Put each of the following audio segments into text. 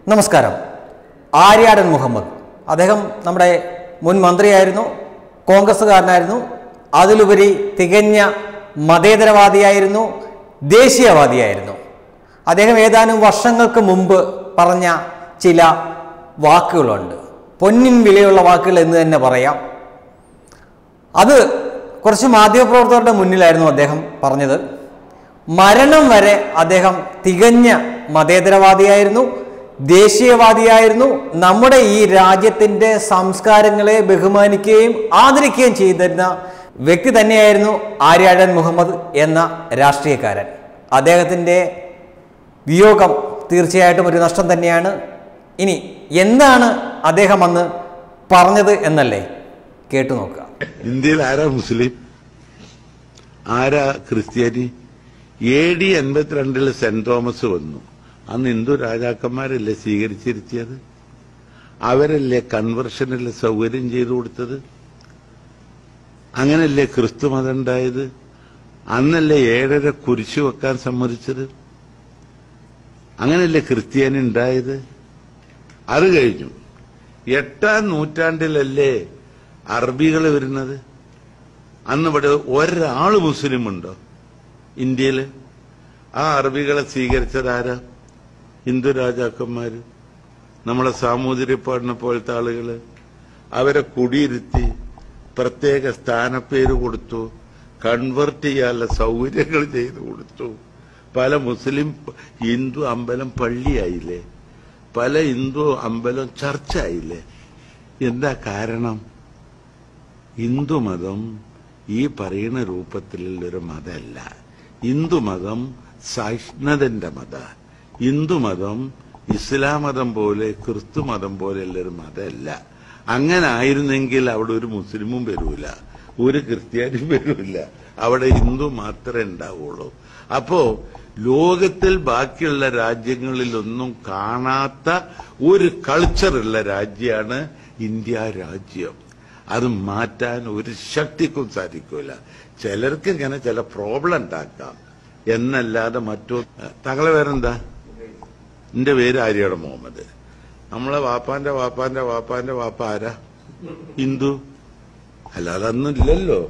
നമസ്കാരം ആര്യാടൻ മുഹമ്മദ് അദ്ദേഹം നമ്മുടെ മുൻ മന്ത്രിയായിരുന്നു കോൺഗ്രസ്സുകാരനായിരുന്നു അതിലുപരി തികഞ്ഞ മതേതരവാദിയായിരുന്നു ദേശീയവാദിയായിരുന്നു അദ്ദേഹം ഏതാനും വർഷങ്ങൾക്ക് മുമ്പ് പറഞ്ഞ ചില വാക്കുകളുണ്ട് പൊന്നിൻ വിലയുള്ള വാക്കുകൾ എന്ന് തന്നെ പറയാം അത് കുറച്ച് മാധ്യമപ്രവർത്തകരുടെ മുന്നിലായിരുന്നു അദ്ദേഹം പറഞ്ഞത് മരണം വരെ അദ്ദേഹം തികഞ്ഞ മതേതരവാദിയായിരുന്നു ദേശീയവാദിയായിരുന്നു നമ്മുടെ ഈ രാജ്യത്തിൻ്റെ സംസ്കാരങ്ങളെ ബഹുമാനിക്കുകയും ആദരിക്കുകയും ചെയ്തിരുന്ന വ്യക്തി തന്നെയായിരുന്നു ആര്യാടൻ മുഹമ്മദ് എന്ന രാഷ്ട്രീയക്കാരൻ അദ്ദേഹത്തിൻ്റെ വിയോഗം തീർച്ചയായിട്ടും ഒരു നഷ്ടം തന്നെയാണ് ഇനി എന്താണ് അദ്ദേഹം അന്ന് പറഞ്ഞത് എന്നല്ലേ കേട്ടു നോക്കുക ഇന്ത്യയിൽ ആരാ മുസ്ലിം ആരാ ക്രിസ്ത്യാനി എ ഡി എൺപത്തിരണ്ടില് സെന്റ് തോമസ് വന്നു അന്ന് ഹിന്ദു രാജാക്കന്മാരല്ലേ സ്വീകരിച്ചിരുത്തിയത് അവരല്ലേ കൺവെർഷനിൽ സൗകര്യം ചെയ്തു കൊടുത്തത് അങ്ങനല്ലേ ക്രിസ്തു മതം ഉണ്ടായത് അന്നല്ലേ ഏഴര കുരിശു വെക്കാൻ സമ്മതിച്ചത് അങ്ങനല്ലേ ക്രിസ്ത്യാനി ഉണ്ടായത് അത് കഴിഞ്ഞു എട്ടാം നൂറ്റാണ്ടിലല്ലേ അറബികൾ വരുന്നത് അന്ന് ഇവിടെ ഒരാള് മുസ്ലിം ഉണ്ടോ ഇന്ത്യയില് ആ അറബികളെ സ്വീകരിച്ചത് ആരാ ഹിന്ദു രാജാക്കന്മാര് നമ്മളെ സാമൂതിരിപ്പാടിനെ പോലത്തെ ആളുകള് അവരെ കുടിയിരുത്തി പ്രത്യേക സ്ഥാനപ്പേര് കൊടുത്തു കൺവെർട്ട് ചെയ്യാനുള്ള സൗകര്യങ്ങൾ ചെയ്തു കൊടുത്തു പല മുസ്ലിം ഹിന്ദു അമ്പലം പള്ളിയായില്ലേ പല ഹിന്ദു അമ്പലം ചർച്ചായില്ലേ എന്താ കാരണം ഹിന്ദുമതം ഈ പറയുന്ന രൂപത്തിലുള്ള ഒരു മതമല്ല ഹിന്ദുമതം സഹിഷ്ണുതന്റെ മത ഹിന്ദുമതം ഇസ്ലാം മതം പോലെ ക്രിസ്തു മതം പോലെയുള്ള ഒരു മതമല്ല അങ്ങനെ ആയിരുന്നെങ്കിൽ അവിടെ ഒരു മുസ്ലിമും വരൂല ഒരു ക്രിസ്ത്യാനിയും വരൂല അവിടെ ഹിന്ദു മാത്രമേ ഉണ്ടാവുള്ളൂ അപ്പോ ലോകത്തിൽ ബാക്കിയുള്ള രാജ്യങ്ങളിലൊന്നും കാണാത്ത ഒരു കൾച്ചറുള്ള രാജ്യമാണ് ഇന്ത്യ രാജ്യം അത് മാറ്റാൻ ഒരു ശക്തിക്കും സാധിക്കൂല ചിലർക്ക് ഇങ്ങനെ ചില പ്രോബ്ലം ഉണ്ടാക്കാം എന്നല്ലാതെ മറ്റോ തങ്ങളെ പേരെന്താ എന്റെ പേര് ആര്യാട് മുഹമ്മദ് നമ്മളെ വാപ്പാന്റെ വാപ്പാന്റെ വാപ്പാന്റെ വാപ്പ ആരാ ഹിന്ദു അല്ലാതെ അന്നും ഇല്ലല്ലോ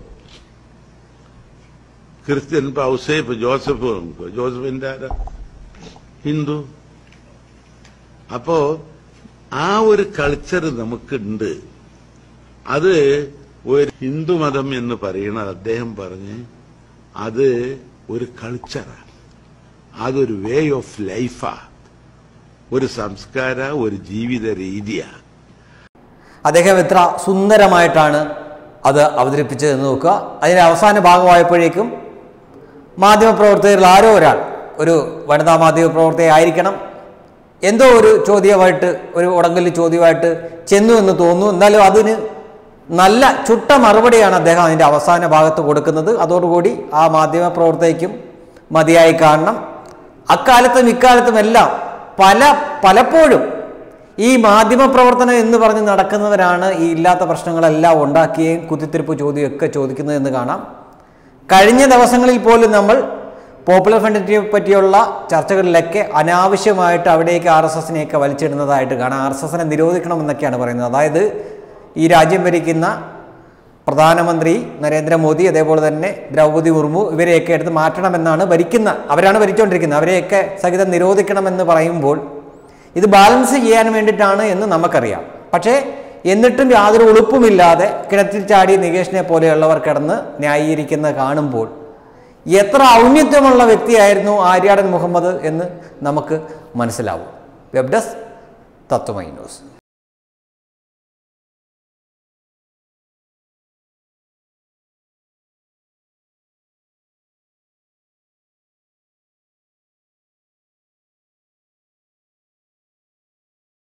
ക്രിസ്ത്യൻ ഇപ്പൊ ഔസേപ്പ് ജോസഫ് നമുക്ക് ജോസഫിന്റെ ആരാ ഹിന്ദു അപ്പോ ആ ഒരു കൾച്ചർ നമുക്കുണ്ട് അത് ഒരു ഹിന്ദുമതം എന്ന് പറയുന്നത് അദ്ദേഹം പറഞ്ഞ് അത് ഒരു കൾച്ചറാണ് അതൊരു വേ ഓഫ് ലൈഫാ ഒരു സംസ്കാര ഒരു ജീവിത രീതിയാണ് അദ്ദേഹം എത്ര സുന്ദരമായിട്ടാണ് അത് അവതരിപ്പിച്ചതെന്ന് നോക്കുക അതിൻ്റെ അവസാന ഭാഗമായപ്പോഴേക്കും മാധ്യമപ്രവർത്തകരിൽ ആരോ ഒരാൾ ഒരു വനിതാ മാധ്യമപ്രവർത്തക ആയിരിക്കണം എന്തോ ഒരു ചോദ്യമായിട്ട് ഒരു ഉടങ്കല് ചോദ്യമായിട്ട് ചെന്നു എന്ന് തോന്നുന്നു എന്നാലും അതിന് നല്ല ചുട്ട മറുപടിയാണ് അദ്ദേഹം അതിൻ്റെ അവസാന ഭാഗത്ത് കൊടുക്കുന്നത് അതോടുകൂടി ആ മാധ്യമപ്രവർത്തകയ്ക്കും മതിയായി കാണണം അക്കാലത്തും ഇക്കാലത്തും എല്ലാം പല പലപ്പോഴും ഈ മാധ്യമപ്രവർത്തനം എന്ന് പറഞ്ഞ് നടക്കുന്നവരാണ് ഈ ഇല്ലാത്ത പ്രശ്നങ്ങളെല്ലാം ഉണ്ടാക്കുകയും കുത്തിത്തിരിപ്പ് ചോദ്യമൊക്കെ ചോദിക്കുന്നത് എന്ന് കാണാം കഴിഞ്ഞ ദിവസങ്ങളിൽ പോലും നമ്മൾ പോപ്പുലർ ഫ്രണ്ടിനെ പറ്റിയുള്ള ചർച്ചകളിലൊക്കെ അനാവശ്യമായിട്ട് അവിടേക്ക് ആർ എസ് എസിനെയൊക്കെ വലിച്ചിടുന്നതായിട്ട് കാണാം ആർ എസ് എസിനെ നിരോധിക്കണമെന്നൊക്കെയാണ് പറയുന്നത് അതായത് ഈ രാജ്യം ഭരിക്കുന്ന പ്രധാനമന്ത്രി നരേന്ദ്രമോദി അതേപോലെ തന്നെ ദ്രൗപദി മുർമു ഇവരെയൊക്കെ എടുത്ത് മാറ്റണമെന്നാണ് ഭരിക്കുന്ന അവരാണ് ഭരിച്ചുകൊണ്ടിരിക്കുന്നത് അവരെയൊക്കെ സഹിതം നിരോധിക്കണമെന്ന് പറയുമ്പോൾ ഇത് ബാലൻസ് ചെയ്യാൻ വേണ്ടിയിട്ടാണ് എന്ന് നമുക്കറിയാം പക്ഷേ എന്നിട്ടും യാതൊരു ഉളുപ്പുമില്ലാതെ കിണറ്റിൽ ചാടി നികേഷിനെ പോലെയുള്ളവർ കിടന്ന് ന്യായീകരിക്കുന്ന കാണുമ്പോൾ എത്ര ഔന്നിത്യമുള്ള വ്യക്തിയായിരുന്നു ആര്യാടൻ മുഹമ്മദ് എന്ന് നമുക്ക് മനസ്സിലാവും വെബ് ഡെസ്ക് തത്വമൈ ന്യൂസ്